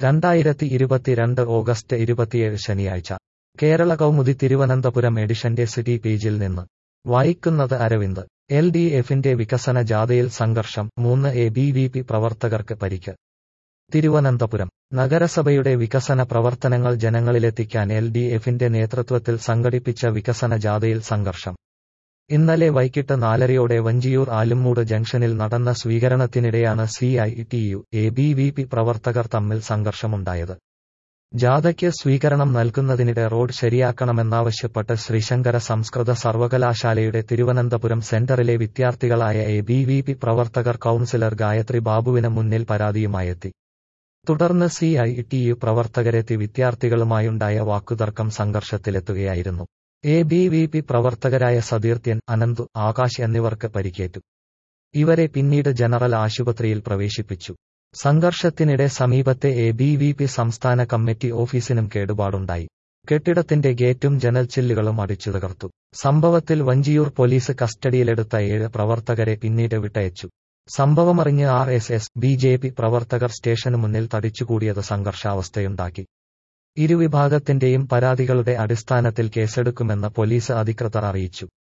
രണ്ടായിരത്തി ഇരുപത്തിരണ്ട് ഓഗസ്റ്റ് ഇരുപത്തിയേഴ് ശനിയാഴ്ച കേരള കൗമുദി തിരുവനന്തപുരം എഡിഷന്റെ സിറ്റി പേജിൽ നിന്ന് വായിക്കുന്നത് അരവിന്ദ് എൽ ഡി എഫിന്റെ വികസന ജാഥയിൽ സംഘർഷം മൂന്ന് എ ബി വി പി പ്രവർത്തകർക്ക് പരിക്ക് തിരുവനന്തപുരം നഗരസഭയുടെ വികസന പ്രവർത്തനങ്ങൾ ജനങ്ങളിലെത്തിക്കാൻ എൽ ഡി എഫിന്റെ നേതൃത്വത്തിൽ സംഘടിപ്പിച്ച വികസന ജാഥയിൽ സംഘർഷം ഇന്നലെ വൈകിട്ട് നാലരയോടെ വഞ്ചിയൂർ ആലുംമൂട് ജംഗ്ഷനിൽ നടന്ന സ്വീകരണത്തിനിടെയാണ് C I T U A B V P പ്രവർത്തകർ തമ്മിൽ സംഘർഷമുണ്ടായത് ജാഥയ്ക്ക് സ്വീകരണം നൽകുന്നതിനിടെ റോഡ് ശരിയാക്കണമെന്നാവശ്യപ്പെട്ട് ശ്രീശങ്കര സംസ്കൃത സർവകലാശാലയുടെ തിരുവനന്തപുരം സെന്ററിലെ വിദ്യാർത്ഥികളായ എ ബി വി പി പ്രവർത്തകർ കൌൺസിലർ ഗായത്രി ബാബുവിന് മുന്നിൽ പരാതിയുമായെത്തി തുടർന്ന് സി ഐ ടി യു പ്രവർത്തകരെത്തി വിദ്യാർത്ഥികളുമായുണ്ടായ വാക്കുതർക്കം സംഘർഷത്തിലെത്തുകയായിരുന്നു എ ബി വി പി പ്രവർത്തകരായ സതീർത്യൻ അനന്തു ആകാശ് എന്നിവർക്ക് പരിക്കേറ്റു ഇവരെ പിന്നീട് ജനറൽ ആശുപത്രിയിൽ പ്രവേശിപ്പിച്ചു സംഘർഷത്തിനിടെ സമീപത്തെ എ ബി വി പി സംസ്ഥാന കമ്മിറ്റി ഓഫീസിനും കേടുപാടുണ്ടായി കെട്ടിടത്തിന്റെ ഗേറ്റും ജനൽച്ചില്ലുകളും അടിച്ചു തകർത്തു സംഭവത്തിൽ വഞ്ചിയൂർ പോലീസ് കസ്റ്റഡിയിലെടുത്ത ഏഴ് പ്രവർത്തകരെ പിന്നീട് വിട്ടയച്ചു സംഭവമറിഞ്ഞ് R S S B J P പ്രവർത്തകർ സ്റ്റേഷന് മുന്നിൽ തടിച്ചുകൂടിയത് സംഘർഷാവസ്ഥയുണ്ടാക്കി ഇരുവിഭാഗത്തിന്റെയും പരാതികളുടെ അടിസ്ഥാനത്തിൽ കേസെടുക്കുമെന്ന് പോലീസ് അധികൃതർ അറിയിച്ചു